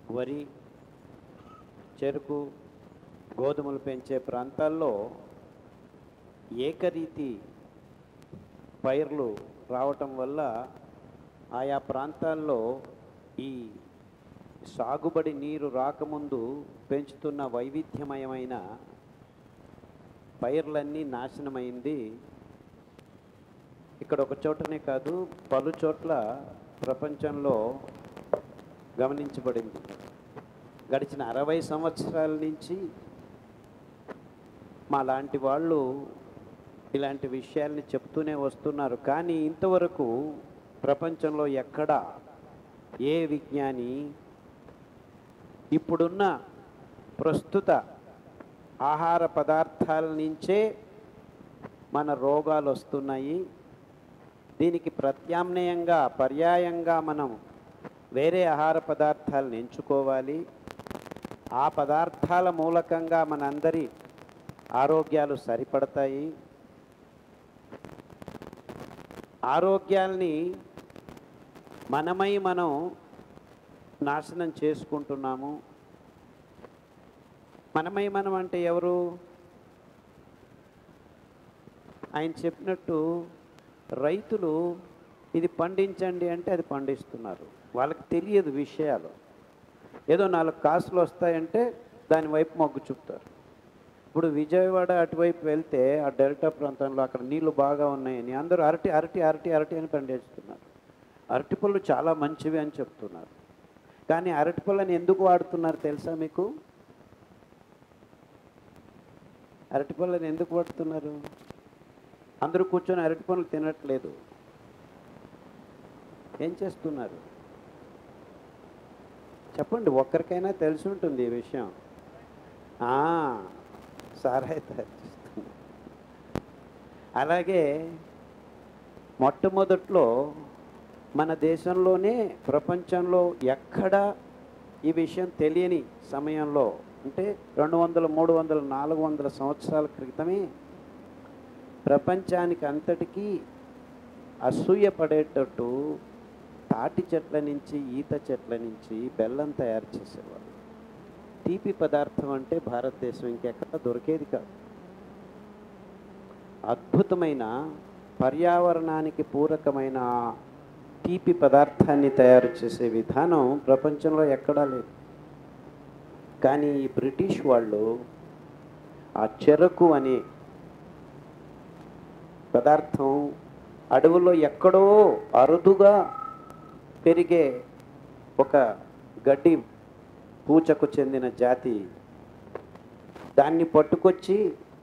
వరి చెరుకు గోధుమలు పెంచే ప్రాంతాల్లో ఏకరీతి పైర్లు రావటం వల్ల ఆయా ప్రాంతాల్లో ఈ సాగుబడి నీరు రాకముందు పెంచుతున్న వైవిధ్యమయమైన పైర్లన్నీ నాశనమైంది ఇక్కడ ఒక చోటనే కాదు పలు చోట్ల ప్రపంచంలో గమనించబడింది గడిచిన అరవై సంవత్సరాల నుంచి మా లాంటి వాళ్ళు ఇలాంటి విషయాల్ని చెప్తూనే వస్తున్నారు కానీ ఇంతవరకు ప్రపంచంలో ఎక్కడ ఏ విజ్ఞాని ఇప్పుడున్న ప్రస్తుత ఆహార పదార్థాల నుంచే మన రోగాలు వస్తున్నాయి దీనికి ప్రత్యామ్నాయంగా పర్యాయంగా మనం వేరే ఆహార పదార్థాలను ఎంచుకోవాలి ఆ పదార్థాల మూలకంగా మనందరి ఆరోగ్యాలు సరిపడతాయి ఆరోగ్యాల్ని మనమై మనం నాశనం చేసుకుంటున్నాము మనమై మనం అంటే ఎవరు ఆయన చెప్పినట్టు రైతులు ఇది పండించండి అంటే అది పండిస్తున్నారు వాళ్ళకి తెలియదు విషయాలు ఏదో నాలుగు కాసులు వస్తాయంటే దాని వైపు మొగ్గు చూపుతారు ఇప్పుడు విజయవాడ అటువైపు వెళ్తే ఆ డెల్టా ప్రాంతంలో అక్కడ నీళ్లు బాగా ఉన్నాయని అందరూ అరటి అరటి అరటి అరటి అని పండిస్తున్నారు అరటి పళ్ళు చాలా మంచివి అని చెప్తున్నారు కానీ అరటి పళ్ళని ఎందుకు వాడుతున్నారు తెలుసా మీకు అరటి పళ్ళని ఎందుకు వాడుతున్నారు అందరూ కూర్చొని అరటి పళ్ళు తినట్లేదు ఏం చేస్తున్నారు చెప్పండి ఒక్కరికైనా తెలిసి ఉంటుంది ఈ విషయం ఆ, సారాయి తయారు చేస్తున్నారు అలాగే మొట్టమొదట్లో మన దేశంలోనే ప్రపంచంలో ఎక్కడ ఈ విషయం తెలియని సమయంలో అంటే రెండు వందల మూడు వందల నాలుగు వందల సంవత్సరాల క్రితమే ప్రపంచానికి అంతటికీ అసూయ పడేటట్టు తాటి చెట్ల నుంచి ఈత చెట్ల నుంచి బెల్లం తయారు చేసేవాళ్ళు తీపి పదార్థం అంటే భారతదేశం ఇంకెక్కడ దొరికేది కాదు అద్భుతమైన పర్యావరణానికి పూరకమైన ఆ తీపి పదార్థాన్ని తయారు చేసే విధానం ప్రపంచంలో ఎక్కడా లేదు కానీ ఈ బ్రిటిష్ వాళ్ళు ఆ చెరకు అనే పదార్థం అడవుల్లో ఎక్కడో అరుదుగా పెరిగే ఒక గడ్డి పూచకు చెందిన జాతి దాన్ని పట్టుకొచ్చి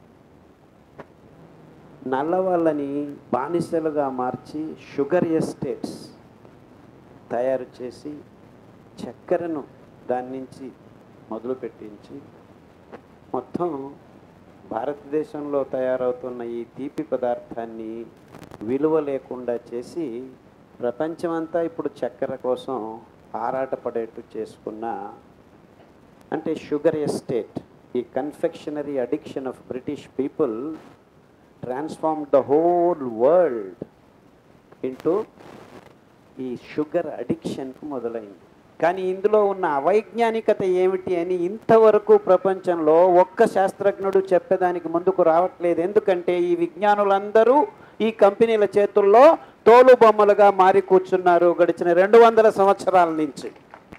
నల్లవాళ్ళని బానిసలుగా మార్చి షుగర్ ఎస్టేట్స్ తయారు చేసి చక్కెరను దాని నుంచి మొదలు పెట్టించి మొత్తం భారతదేశంలో తయారవుతున్న ఈ తీపి పదార్థాన్ని విలువ లేకుండా చేసి ప్రపంచమంతా ఇప్పుడు చక్కెర కోసం ఆరాటపడేట్టు చేసుకున్న అంటే షుగర్ ఎస్టేట్ ఈ confectionery addiction of British people transform the whole world into ఈ షుగర్ అడిక్షన్కు మొదలైంది కానీ ఇందులో ఉన్న అవైజ్ఞానికత ఏమిటి అని ఇంతవరకు ప్రపంచంలో ఒక్క శాస్త్రజ్ఞుడు చెప్పేదానికి ముందుకు రావట్లేదు ఎందుకంటే ఈ విజ్ఞానులందరూ ఈ కంపెనీల చేతుల్లో తోలు బొమ్మలుగా మారి కూర్చున్నారు గడిచిన రెండు వందల సంవత్సరాల నుంచి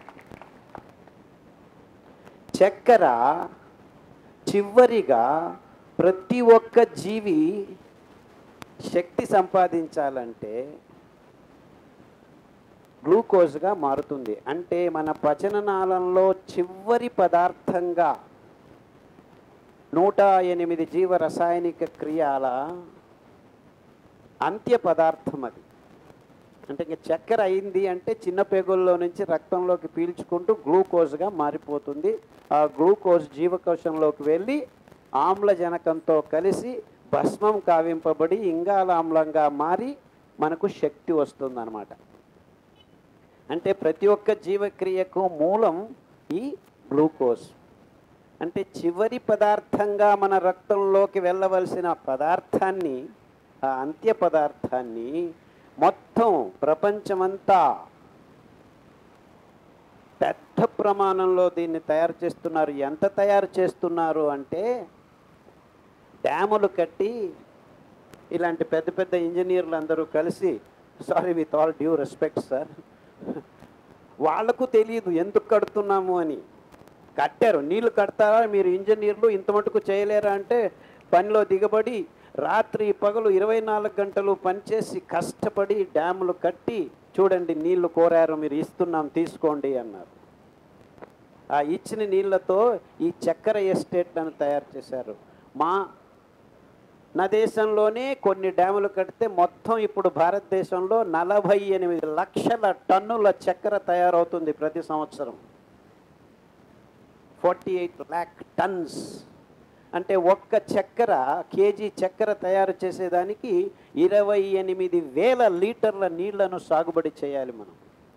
చక్కెర చివరిగా ప్రతి ఒక్క జీవి శక్తి సంపాదించాలంటే గ్లూకోజ్గా మారుతుంది అంటే మన పచననాళంలో చివరి పదార్థంగా నూట ఎనిమిది జీవ రసాయనిక క్రియాల అంత్య పదార్థం అది అంటే ఇంక చక్కెర అయింది అంటే చిన్న పేగుల్లో నుంచి రక్తంలోకి పీల్చుకుంటూ గ్లూకోజ్గా మారిపోతుంది ఆ గ్లూకోజ్ జీవకోశంలోకి వెళ్ళి ఆమ్లజనకంతో కలిసి భస్మం కావింపబడి ఇంగాల ఆమ్లంగా మారి మనకు శక్తి వస్తుందన్నమాట అంటే ప్రతి ఒక్క జీవక్రియకు మూలం ఈ గ్లూకోజ్ అంటే చివరి పదార్థంగా మన రక్తంలోకి వెళ్ళవలసిన పదార్థాన్ని ఆ అంత్య పదార్థాన్ని మొత్తం ప్రపంచమంతా పెద్ద యుద్ధ ప్రమాణంలో దీన్ని తయారు చేస్తున్నారు ఎంత తయారు చేస్తున్నారు అంటే డ్యాములు కట్టి ఇలాంటి పెద్ద పెద్ద ఇంజనీర్లు అందరూ కలిసి sorry with all due respect sir వాళ్ళకు తెలియదు ఎందుకు కడుతున్నాము అని కట్టారు నీళ్లు కడతారా మీరు ఇంజనీర్లు ఇంత మటుకు చేయలేరా అంటే పనిలో దిగబడి రాత్రి పగలు ఇరవై నాలుగు గంటలు పనిచేసి కష్టపడి డ్యాములు కట్టి చూడండి నీళ్లు కోరారు మీరు ఇస్తున్నాం తీసుకోండి అన్నారు ఆ ఇచ్చిన నీళ్లతో ఈ చక్కెర ఎస్టేట్లను తయారు చేశారు మా నా దేశంలోనే కొన్ని డ్యాములు కడితే మొత్తం ఇప్పుడు భారతదేశంలో నలభై ఎనిమిది లక్షల టన్నుల చక్కెర తయారవుతుంది ప్రతి సంవత్సరం ఫార్టీ ఎయిట్ ల్యాక్ టన్స్ అంటే ఒక్క చక్కెర కేజీ చక్కెర తయారు చేసేదానికి ఇరవై ఎనిమిది వేల లీటర్ల నీళ్లను సాగుబడి చేయాలి మనం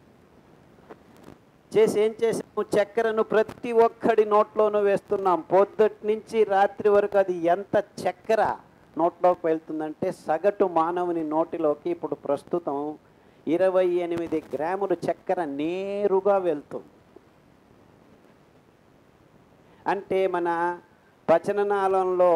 చేసి ఏం చేసాము చక్కెరను ప్రతి ఒక్కడి నోట్లోనూ వేస్తున్నాం పొద్దుటి నుంచి రాత్రి వరకు అది ఎంత చక్కెర నోట్లోకి వెళ్తుందంటే సగటు మానవుని నోటిలోకి ఇప్పుడు ప్రస్తుతం ఇరవై ఎనిమిది గ్రాములు చక్కెర నేరుగా వెళ్తుంది అంటే మన పచననాళంలో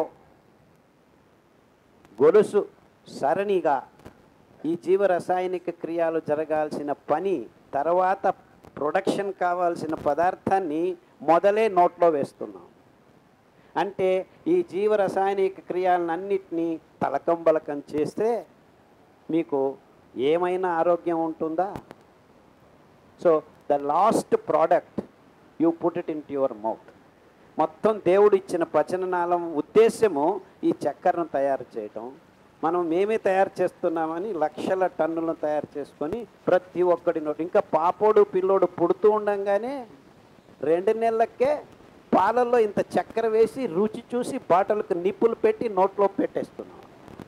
గొలుసు సరణిగా ఈ జీవ రసాయనిక క్రియాలు జరగాల్సిన పని తర్వాత ప్రొడక్షన్ కావాల్సిన పదార్థాన్ని మొదలే నోట్లో వేస్తున్నాం అంటే ఈ జీవ రసాయనిక క్రియాలన్నింటినీ తలకంబలకం చేస్తే మీకు ఏమైనా ఆరోగ్యం ఉంటుందా so the last product you put it in your mouth మొత్తం దేవుడు ఇచ్చిన పచననాళం ఉద్దేశము ఈ చక్కెరను తయారు చేయటం మనం మేమే తయారు చేస్తున్నామని లక్షల టన్నులను తయారు చేసుకొని ప్రతి ఒక్కడి నోటి ఇంకా పాపోడు పిల్లోడు పుడుతూ ఉండంగానే రెండు నెలలకే పాలల్లో ఇంత చక్కెర వేసి రుచి చూసి బాటలకు నిప్పులు పెట్టి నోట్లో పెట్టేస్తున్నాం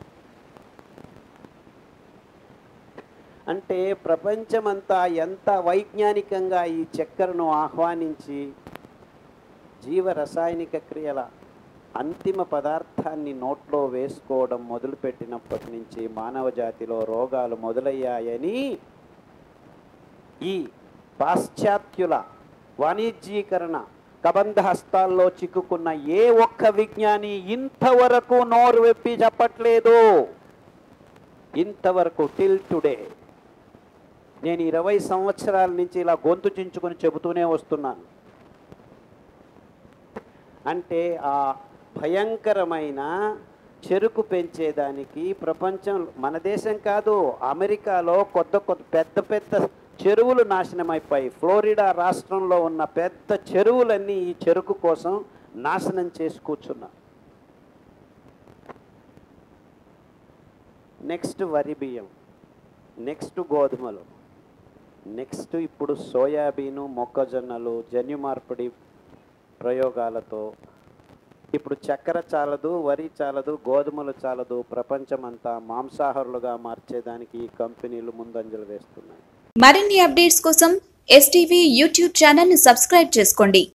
అంటే ప్రపంచమంతా ఎంత వైజ్ఞానికంగా ఈ చక్కెరను ఆహ్వానించి జీవ రసాయనిక క్రియల అంతిమ పదార్థాన్ని నోట్లో వేసుకోవడం మొదలుపెట్టినప్పటి నుంచి మానవ జాతిలో రోగాలు మొదలయ్యాయని ఈ పాశ్చాత్యుల వాణిజ్యీకరణ కబంధ హస్తాల్లో చిక్కుకున్న ఏ ఒక్క విజ్ఞాని ఇంతవరకు నోరు వెప్పి చెప్పట్లేదు ఇంతవరకు టిల్ టుడే నేను ఇరవై సంవత్సరాల నుంచి ఇలా గొంతు చించుకొని చెబుతూనే వస్తున్నాను అంటే ఆ భయంకరమైన చెరుకు పెంచేదానికి ప్రపంచం మన దేశం కాదు అమెరికాలో కొత్త కొత్త పెద్ద పెద్ద చెరువులు నాశనమైపోయాయి ఫ్లోరిడా రాష్ట్రంలో ఉన్న పెద్ద చెరువులన్నీ ఈ చెరుకు కోసం నాశనం చేసి కూర్చున్నా నెక్స్ట్ వరి బియ్యం నెక్స్ట్ గోధుమలు నెక్స్ట్ ఇప్పుడు సోయాబీను మొక్కజొన్నలు జన్యు మార్పిడి ప్రయోగాలతో ఇప్పుడు చక్కెర చాలదు వరి చాలదు గోధుమలు చాలదు ప్రపంచమంతా మాంసాహారులుగా మార్చేదానికి ఈ కంపెనీలు ముందంజలు వేస్తున్నాయి మరిన్ని అప్డేట్స్ కోసం ఎస్టీవీ యూట్యూబ్ ఛానల్ని సబ్స్క్రైబ్ చేసుకోండి